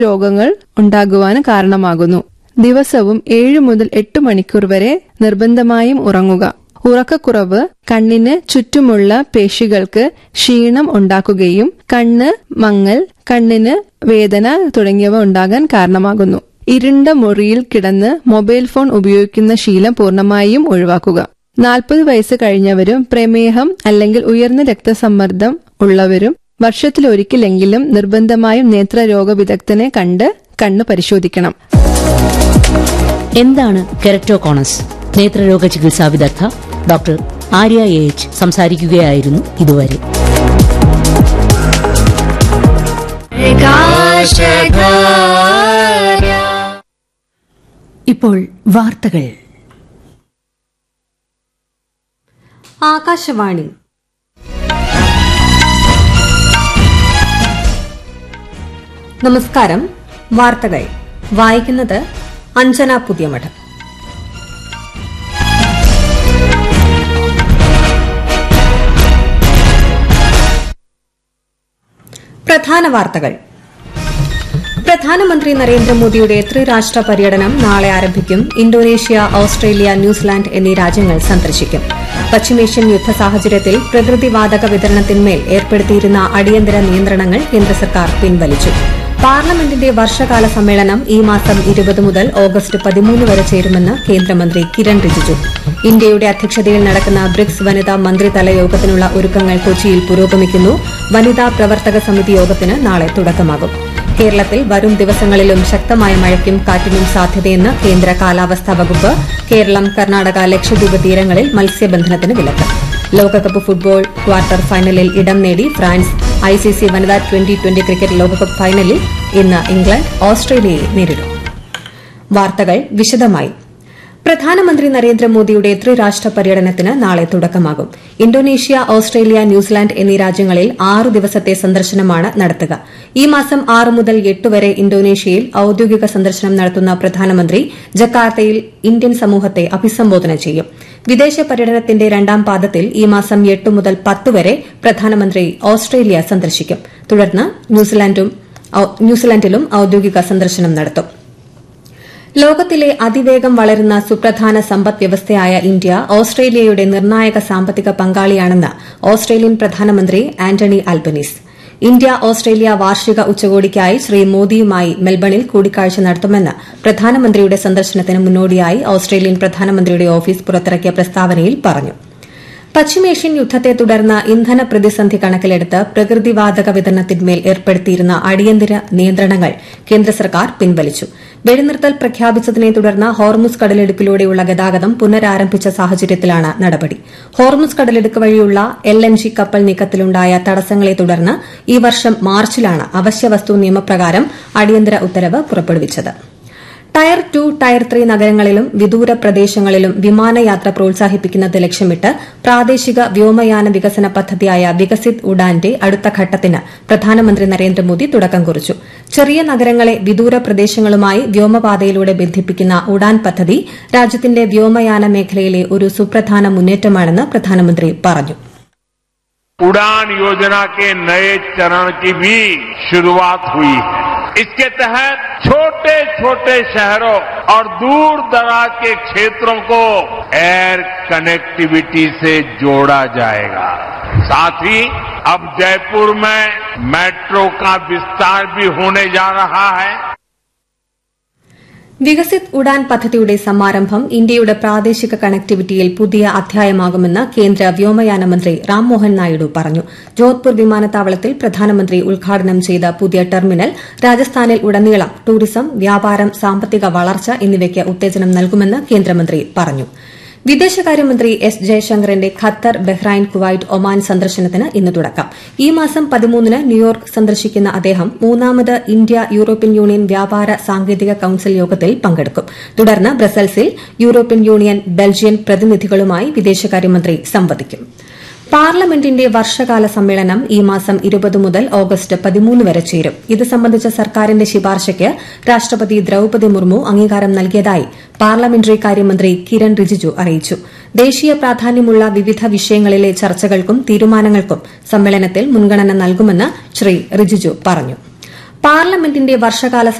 രോഗങ്ങൾ ഉണ്ടാകുവാൻ കാരണമാകുന്നു ദിവസവും ഏഴ് മുതൽ എട്ട് മണിക്കൂർ വരെ നിർബന്ധമായും ഉറങ്ങുക ഉറക്കക്കുറവ് കണ്ണിന് ചുറ്റുമുള്ള പേശികൾക്ക് ക്ഷീണം ഉണ്ടാക്കുകയും കണ്ണ് മങ്ങൽ കണ്ണിന് വേദന തുടങ്ങിയവ ഉണ്ടാകാൻ കാരണമാകുന്നു ഇരുണ്ട മുറിയിൽ കിടന്ന് മൊബൈൽ ഫോൺ ഉപയോഗിക്കുന്ന ശീലം പൂർണ്ണമായും ഒഴിവാക്കുക നാൽപ്പത് വയസ്സ് കഴിഞ്ഞവരും പ്രമേഹം അല്ലെങ്കിൽ ഉയർന്ന രക്തസമ്മർദ്ദം ഉള്ളവരും വർഷത്തിലൊരിക്കലെങ്കിലും നിർബന്ധമായും നേത്രരോഗ വിദഗ്ധനെ കണ്ട് കണ്ണ് പരിശോധിക്കണം എന്താണ് കെരറ്റോകോണസ് നേത്രരോഗ ചികിത്സാ വിദഗ്ധ ഡോക്ടർ ആര്യ എ എച്ച് സംസാരിക്കുകയായിരുന്നു ഇതുവരെ ഇപ്പോൾ വാർത്തകൾ ആകാശവാണി നമസ്കാരം വാർത്തകൾ വായിക്കുന്നത് അഞ്ജന പുതിയമഠം പ്രധാന വാർത്തകൾ പ്രധാനമന്ത്രി നരേന്ദ്രമോദിയുടെ ത്രിരാഷ്ട്ര പര്യടനം നാളെ ആരംഭിക്കും ഇന്തോനേഷ്യ ഓസ്ട്രേലിയ ന്യൂസിലാൻഡ് എന്നീ രാജ്യങ്ങൾ സന്ദർശിക്കും പശ്ചിമേഷ്യൻ യുദ്ധ സാഹചര്യത്തിൽ പ്രകൃതിവാതക വിതരണത്തിന്മേൽ ഏർപ്പെടുത്തിയിരുന്ന അടിയന്തര നിയന്ത്രണങ്ങൾ കേന്ദ്ര സർക്കാർ പിൻവലിച്ചു പാർലമെന്റിന്റെ വർഷകാല സമ്മേളനം ഈ മാസം ഇരുപത് മുതൽ ഓഗസ്റ്റ് പതിമൂന്ന് വരെ ചേരുമെന്ന് കേന്ദ്രമന്ത്രി കിരൺ റിജിജു ഇന്ത്യയുടെ അധ്യക്ഷതയിൽ നടക്കുന്ന ബ്രിക്സ് വനിതാ മന്ത്രിതല യോഗത്തിനുള്ള ഒരുക്കങ്ങൾ കൊച്ചിയിൽ പുരോഗമിക്കുന്നു വനിതാ പ്രവർത്തക സമിതി യോഗത്തിന് നാളെ തുടക്കമാകും കേരളത്തിൽ വരും ദിവസങ്ങളിലും ശക്തമായ മഴയ്ക്കും കാറ്റിനും സാധ്യതയെന്ന് കേന്ദ്ര കാലാവസ്ഥാ വകുപ്പ് കേരളം കർണാടക ലക്ഷദ്വീപ് തീരങ്ങളിൽ മത്സ്യബന്ധനത്തിന് വിലക്ക് ലോകകപ്പ് ഫുട്ബോൾ ക്വാർട്ടർ ഫൈനലിൽ ഇടം നേടി ഫ്രാൻസ് ഐസിസി വനിതാ ട്വന്റി ട്വന്റി ക്രിക്കറ്റ് ലോകകപ്പ് ഫൈനലിൽ ഇന്ന് ഇംഗ്ലണ്ട് ഓസ്ട്രേലിയയെ നേരിടും വാർത്തകൾ വിശദമായി പ്രധാനമന്ത്രി നരേന്ദ്രമോദിയുടെ ത്രിരാഷ്ട്ര പര്യടനത്തിന് നാളെ തുടക്കമാകും ഇന്തോനേഷ്യ ഓസ്ട്രേലിയ ന്യൂസിലാൻഡ് എന്നീ രാജ്യങ്ങളിൽ ആറ് ദിവസത്തെ സന്ദർശനമാണ് നടത്തുക ഈ മാസം ആറ് മുതൽ എട്ട് വരെ ഇന്തോനേഷ്യയിൽ ഔദ്യോഗിക സന്ദർശനം നടത്തുന്ന പ്രധാനമന്ത്രി ജക്കാർത്തയിൽ ഇന്ത്യൻ സമൂഹത്തെ അഭിസംബോധന ചെയ്യും വിദേശ പര്യടനത്തിന്റെ രണ്ടാം പാദത്തിൽ ഈ മാസം എട്ട് മുതൽ പത്ത് വരെ പ്രധാനമന്ത്രി ഓസ്ട്രേലിയ സന്ദർശിക്കും തുടർന്ന് ന്യൂസിലാൻഡിലും ഔദ്യോഗിക സന്ദർശനം നടത്തും ലോകത്തിലെ അതിവേഗം വളരുന്ന സുപ്രധാന സമ്പദ് വ്യവസ്ഥയായ ഇന്ത്യ ഓസ്ട്രേലിയയുടെ നിർണായക സാമ്പത്തിക പങ്കാളിയാണെന്ന് ഓസ്ട്രേലിയൻ പ്രധാനമന്ത്രി ആന്റണി അൽബനീസ് ഇന്ത്യ ഓസ്ട്രേലിയ വാർഷിക ഉച്ചകോടിക്കായി ശ്രീ മോദിയുമായി മെൽബണിൽ കൂടിക്കാഴ്ച നടത്തുമെന്ന് പ്രധാനമന്ത്രിയുടെ സന്ദർശനത്തിന് മുന്നോടിയായി ഓസ്ട്രേലിയൻ പ്രധാനമന്ത്രിയുടെ ഓഫീസ് പുറത്തിറക്കിയ പ്രസ്താവനയിൽ പറഞ്ഞു പശ്ചിമേഷ്യൻ യുദ്ധത്തെ തുടർന്ന് ഇന്ധന പ്രതിസന്ധി കണക്കിലെടുത്ത് പ്രകൃതിവാതക വിതരണത്തിന്മേൽ ഏർപ്പെടുത്തിയിരുന്ന അടിയന്തര നിയന്ത്രണങ്ങൾ കേന്ദ്ര സർക്കാർ പിൻവലിച്ചു വെടിനിർത്തൽ പ്രഖ്യാപിച്ചതിനെ തുടർന്ന് ഹോർമുസ് കടലിടുക്കിലൂടെയുള്ള ഗതാഗതം പുനരാരംഭിച്ച സാഹചര്യത്തിലാണ് നടപടി ഹോർമുസ് കടലിടുക്ക് വഴിയുള്ള എൽ എൻ ജി കപ്പൽ നീക്കത്തിലുണ്ടായ തടസ്സങ്ങളെ തുടർന്ന് ഈ വർഷം മാർച്ചിലാണ് അവശ്യവസ്തു നിയമപ്രകാരം അടിയന്തര ഉത്തരവ് പുറപ്പെടുവിച്ചത് ടയർ ടു ടയർ ത്രീ നഗരങ്ങളിലും വിദൂര പ്രദേശങ്ങളിലും വിമാനയാത്ര പ്രോത്സാഹിപ്പിക്കുന്നത് ലക്ഷ്യമിട്ട് പ്രാദേശിക വ്യോമയാന വികസന പദ്ധതിയായ വികസിത് ഉഡാന്റെ അടുത്ത ഘട്ടത്തിന് പ്രധാനമന്ത്രി നരേന്ദ്രമോദി തുടക്കം കുറിച്ചു ചെറിയ നഗരങ്ങളെ വിദൂര പ്രദേശങ്ങളുമായി വ്യോമപാതയിലൂടെ ബന്ധിപ്പിക്കുന്ന ഉഡാൻ പദ്ധതി രാജ്യത്തിന്റെ വ്യോമയാന മേഖലയിലെ ഒരു സുപ്രധാന മുന്നേറ്റമാണെന്ന് പ്രധാനമന്ത്രി പറഞ്ഞു उड़ान योजना के नए चरण की भी शुरुआत हुई है इसके तहत छोटे छोटे शहरों और दूर दराज के क्षेत्रों को एयर कनेक्टिविटी से जोड़ा जाएगा साथ ही अब जयपुर में मेट्रो का विस्तार भी होने जा रहा है വികസിത് ഉഡാൻ പദ്ധതിയുടെ സമാരംഭം ഇന്ത്യയുടെ പ്രാദേശിക കണക്ടിവിറ്റിയിൽ പുതിയ അധ്യായമാകുമെന്ന് കേന്ദ്ര വ്യോമയാന മന്ത്രി റാംമോഹൻ നായിഡു പറഞ്ഞു ജോധ്പൂർ വിമാനത്താവളത്തിൽ പ്രധാനമന്ത്രി ഉദ്ഘാടനം ചെയ്ത പുതിയ ടെർമിനൽ രാജസ്ഥാനിൽ ഉടനീളം ടൂറിസം വ്യാപാരം സാമ്പത്തിക വളർച്ച എന്നിവയ്ക്ക് ഉത്തേജനം നൽകുമെന്ന് കേന്ദ്രമന്ത്രി പറഞ്ഞു വിദേശകാര്യമന്ത്രി എസ് ജയശങ്കറിന്റെ ഖത്തർ ബഹ്റൈൻ കുവൈറ്റ് ഒമാൻ സന്ദർശനത്തിന് ഇന്ന് തുടക്കം ഈ മാസം പതിമൂന്നിന് ന്യൂയോർക്ക് സന്ദർശിക്കുന്ന അദ്ദേഹം മൂന്നാമത് ഇന്ത്യ യൂറോപ്യൻ യൂണിയൻ വ്യാപാര സാങ്കേതിക കൌൺസിൽ യോഗത്തിൽ പങ്കെടുക്കും തുടർന്ന് ബ്രസൽസിൽ യൂറോപ്യൻ യൂണിയൻ ബെൽജിയൻ പ്രതിനിധികളുമായി വിദേശകാര്യമന്ത്രി സംവദിക്കും പാർലമെന്റിന്റെ വർഷകാല സമ്മേളനം ഈ മാസം ഇരുപത് മുതൽ ഓഗസ്റ്റ് പതിമൂന്ന് വരെ ചേരും ഇത് സംബന്ധിച്ച സർക്കാരിന്റെ ശുപാർശയ്ക്ക് രാഷ്ട്രപതി ദ്രൌപദി മുർമു അംഗീകാരം നൽകിയതായി പാർലമെന്ററി കാര്യമന്ത്രി കിരൺ റിജിജു അറിയിച്ചു ദേശീയ പ്രാധാന്യമുള്ള വിവിധ വിഷയങ്ങളിലെ ചർച്ചകൾക്കും തീരുമാനങ്ങൾക്കും സമ്മേളനത്തിൽ മുൻഗണന നൽകുമെന്ന് ശ്രീ റിജിജു പറഞ്ഞു പാർലമെന്റിന്റെ വർഷകാല